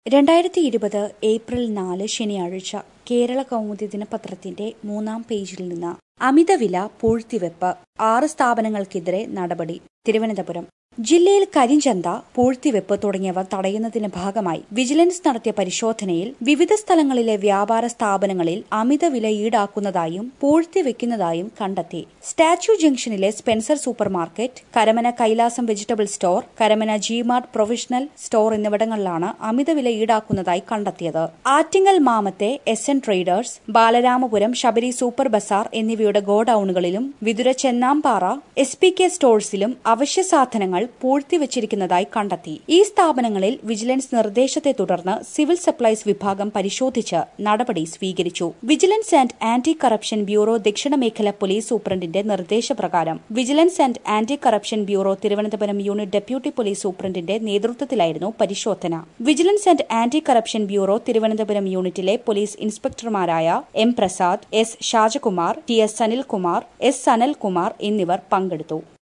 രണ്ടായിരത്തി ഇരുപത് ഏപ്രിൽ നാല് ശനിയാഴ്ച കേരള കൗമുദി ദിനപത്രത്തിന്റെ മൂന്നാം പേജിൽ നിന്ന് അമിതവില പൂഴ്ത്തിവെപ്പ് ആറ് സ്ഥാപനങ്ങൾക്കെതിരെ നടപടി തിരുവനന്തപുരം ജില്ലയിൽ കരിഞ്ചന്ത പൂഴ്ത്തിവെപ്പ് തുടങ്ങിയവ തടയുന്നതിന്റെ ഭാഗമായി വിജിലൻസ് നടത്തിയ പരിശോധനയിൽ വിവിധ സ്ഥലങ്ങളിലെ വ്യാപാര സ്ഥാപനങ്ങളിൽ അമിതവില ഈടാക്കുന്നതായും പൂഴ്ത്തിവെക്കുന്നതായും കണ്ടെത്തി സ്റ്റാച്യു ജംഗ്ഷനിലെ Spencer super market Karamana Kailasam vegetable store Karamana G Mart professional store എന്നിവിടങ്ങളിലാണ് അമിതവില ഈടാക്കുന്നതായി കണ്ടെത്തിയത് ആറ്റിങ്ങൽ മാമത്തെ S N traders Balaramapuram Sabari super bazaar എന്നിവയുടെ ഗോഡൌണുകളിലും Vithura Chennampara S P K സ്റ്റോഴ്സിലും അവശ്യ സാധനങ്ങൾ പൂഴ്ത്തിവച്ചിരിക്കുന്നതായി കണ്ടെത്തി ഈ സ്ഥാപനങ്ങളിൽ വിജിലൻസ് നിർദ്ദേശത്തെ തുടർന്ന് സിവിൽ സപ്ലൈസ് വിഭാഗം പരിശോധിച്ച് നടപടി സ്വീകരിച്ചു vigilance and anti corruption bureau ദക്ഷിണ മേഖല പോലീസ് സൂപ്രണ്ടിന്റെ നിർദ്ദേശപ്രകാരം vigilance and anti corruption bureau Thiruvananthapuram unit deputy police സൂപ്രണ്ടിന്റെ നേതൃത്വത്തിലായിരുന്നു പരിശോധന vigilance and anti corruption bureau Thiruvananthapuram യൂണിറ്റിലെ പോലീസ് ഇൻസ്പെക്ടർമാരായ M Prasad S Shajakumar T S Sanilkumar S Sanalkumar എന്നിവർ പങ്കെടുത്തു